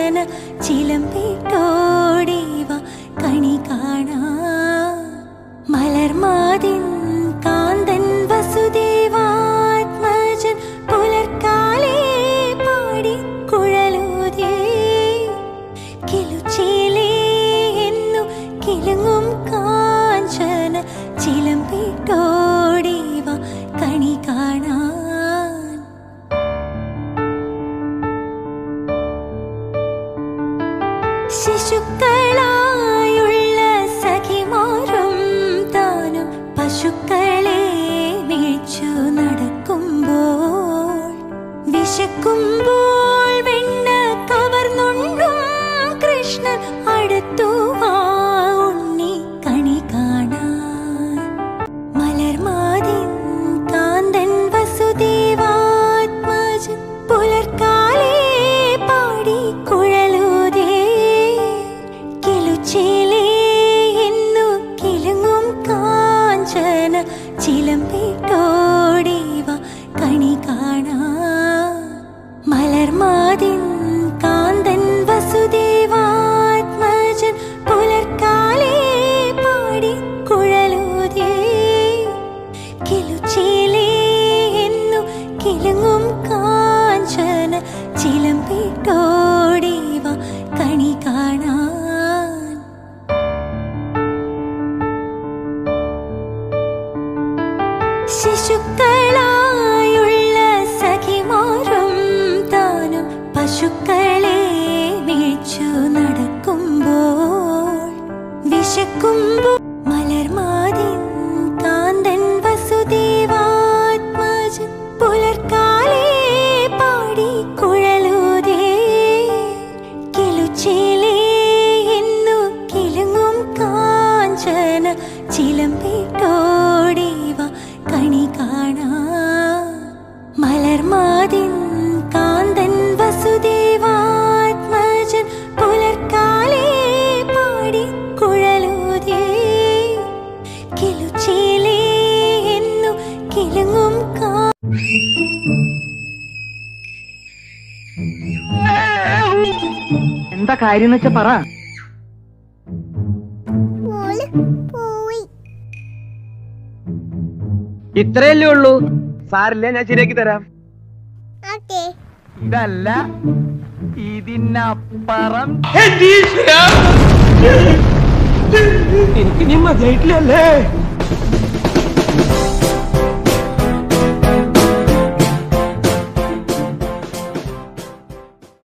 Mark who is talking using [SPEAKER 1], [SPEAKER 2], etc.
[SPEAKER 1] കാഞ്ചന ചിലമ്പിട്ടോടിവ കണി കാണാ മലർമാതിൻ കാന്തൻ വസുദേവാത്മജൻ പുലർക്കാലേ പാടി കുഴലൂതേ കിലുച്ചിലേ എന്നു കിലുങ്ങും കാഞ്ചന ചിലമ്പിട്ടോടിവ കണി കാണാൻ ശിശുക്കളായുള്ള സഖിമാരും താനും പശുക്കളെ മേച്ചു നടക്കുമ്പോൾ വിശക്കുമ്പോൾ വെണ്ണ കവർന്നുണ്ടും കൃഷ്ണൻ അടുത്തു വാ ഉണ്ണി കണി കാണാൻ മലർമാതിൻ കാന്തൻ വസുദേവാത്മജൻ പുലർക്കാലേ പാടി കുഴലൂതേ കിലുച്ചിലേ എന്നു കിലുങ്ങും കാഞ്ചന ചിലമ്പിട്ടോടിവ കണി കാണാൻ മലർമാതിൻ കാന്തൻ വസുദേവാത്മജൻ പുലർക്കാലേ പാടി കുഴലൂതേ കിലുച്ചിലേ എന്നു കിലുങ്ങും കാഞ്ചന ചിലമ്പിട്ടോടിവ കണി കാണാൻ ശിശുക്കളായുള്ള സഖിമാരും താനും പശുക്കളെ മേച്ചു നടക്കുമ്പോൾ വിശക്കുമ്പോൾ മലർമാതിൻ കാന്തൻ വസുദേവാത്മജൻ പുലർക്കാലേ പാടി കുഴലൂതേ കിലുച്ചിലേ എന്നു കിലുങ്ങും കാഞ്ചന ചിലമ്പിട്ടോടിവ കണി കാണാ മലർമാതിൻ കാന്തൻ വസുദേവാത്മജൻ പുലർക്കാലേ പാടി കുഴലൂതേ കിലുച്ചിലേ എന്നു കിലുങ്ങും കാ
[SPEAKER 2] എന്താ കാര്യം എന്ന് വെച്ചാ പറ
[SPEAKER 3] മോള് പോയി
[SPEAKER 2] ഇത്രയല്ലേ ഉള്ളൂ സാരില്ല ഞാൻ ശരിയാക്കി തരാം
[SPEAKER 3] ഓക്കേ
[SPEAKER 2] ഇതല്ല ഇതിനപ്പുറം
[SPEAKER 4] എനിക്ക് നീ മതിയായിട്ടില്ലല്ലേ